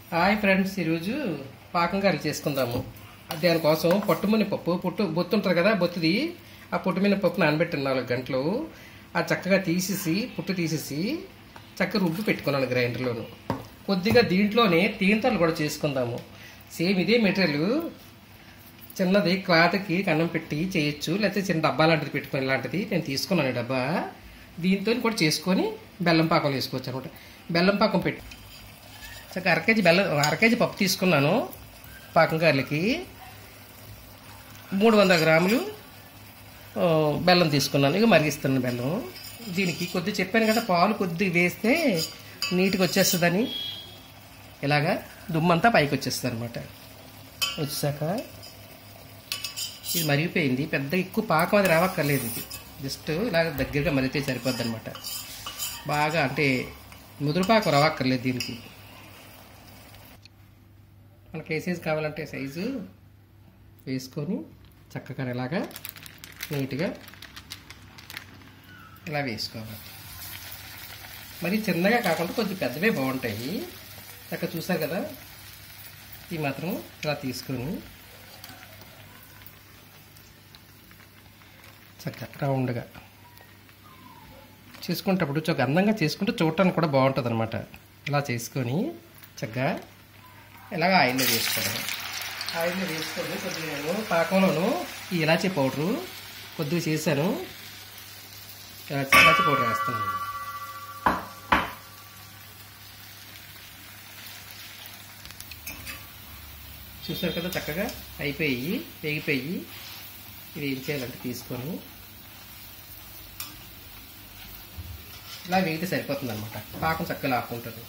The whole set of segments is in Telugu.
హాయ్ ఫ్రెండ్స్ ఈరోజు పాకం కర్రీ చేసుకుందాము దానికోసం పొట్టుమిన పప్పు పొట్టు బొత్తు ఉంటుంది కదా బొత్తుది ఆ పొట్టుమిన పప్పు నానబెట్టాను నాలుగు గంటలు ఆ చక్కగా తీసేసి పుట్టు తీసేసి చక్కగా రుబ్బి పెట్టుకున్నాను గ్రైండర్లోను కొద్దిగా దీంట్లోనే తీంతలు కూడా చేసుకుందాము సేమ్ ఇదే మెటీరియల్ చిన్నది క్లాత్కి కన్నం పెట్టి చేయొచ్చు లేకపోతే చిన్న డబ్బా లాంటిది పెట్టుకొని ఇలాంటిది నేను తీసుకున్నాను ఈ డబ్బా దీంతో కూడా చేసుకొని బెల్లం పాకం వేసుకోవచ్చు అనమాట బెల్లం పాకం పెట్టి చక్కగా అర కేజీ బెల్లం అర కేజీ పప్పు తీసుకున్నాను పాకం కర్రీలకి మూడు వందల గ్రాములు ఆ, బెల్లం తీసుకున్నాను ఇక మరిగిస్తున్నాను బెల్లం దీనికి కొద్ది చెప్పాను కదా పాలు కొద్దిగా వేస్తే నీట్గా వచ్చేస్తుందని ఇలాగా దుమ్మంతా పైకి వచ్చేస్తుంది అనమాట వచ్చాక ఇది మరిగిపోయింది పెద్ద ఎక్కువ పాకం అది రావక్కర్లేదు ఇది జస్ట్ ఇలా దగ్గరగా మరిగితే సరిపోద్ది అనమాట బాగా అంటే ముదురు పాకం రావక్కర్లేదు దీనికి మనకి ఏ సైజు కావాలంటే సైజు వేసుకొని చక్కగా ఇలాగా నీట్గా ఇలా వేసుకోవాలి మరి చిన్నగా కాకుండా కొంచెం పెద్దవే బాగుంటాయి చక్కగా చూసారు కదా ఈ మాత్రం ఇలా తీసుకొని చక్కగా రౌండ్గా చేసుకునేటప్పుడు చక్కగా అందంగా చేసుకుంటే చూడటానికి కూడా బాగుంటుంది అనమాట ఇలా చేసుకొని చక్కగా ఇలాగ ఆయిల్లో వేసుకోవడం ఆయిల్లో వేసుకొని కొద్దిగా నేను పాకంలోను ఈ ఇలాచీ పౌడరు కొద్దిగా చేశాను ఇలాచీ ఇలాచీ పౌడర్ వేస్తున్నాను చూసారు కదా చక్కగా అయిపోయి వేగిపోయి ఇది ఏం చేయాలంటే తీసుకొని ఇలా వేగితే సరిపోతుంది అనమాట పాకం చక్కగా లాక్కుంటుంది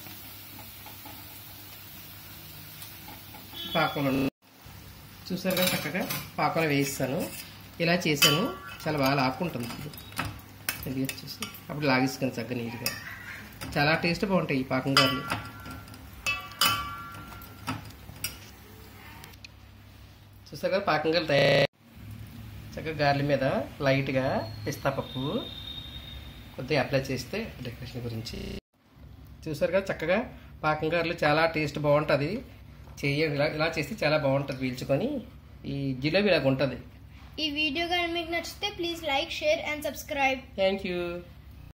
పాకంలో చూసారు కదా చక్కగా పాకంలో వేయిస్తాను ఇలా చేశాను చాలా బాగా లాక్కుంటుంది ఇది వచ్చేసి అప్పుడు లాగేసుకొని చక్కగా నీట్గా చాలా టేస్ట్ బాగుంటాయి ఈ పాకం గారెలు చూసారు కదా పాకం గారెలు తయారు చక్కగా గారెల మీద లైట్గా పిస్తా పప్పు కొద్దిగా అప్లై చేస్తే డెకరేషన్ గురించి చూసారు కదా చక్కగా పాకం గారెలు చాలా టేస్ట్ బాగుంటుంది చేయండి ఇలా ఇలా చేస్తే చాలా బాగుంటుంది పీల్చుకొని ఈ జిలేబీ ఇలాగ ఉంటుంది ఈ వీడియో కానీ మీకు నచ్చితే please like share and subscribe thank you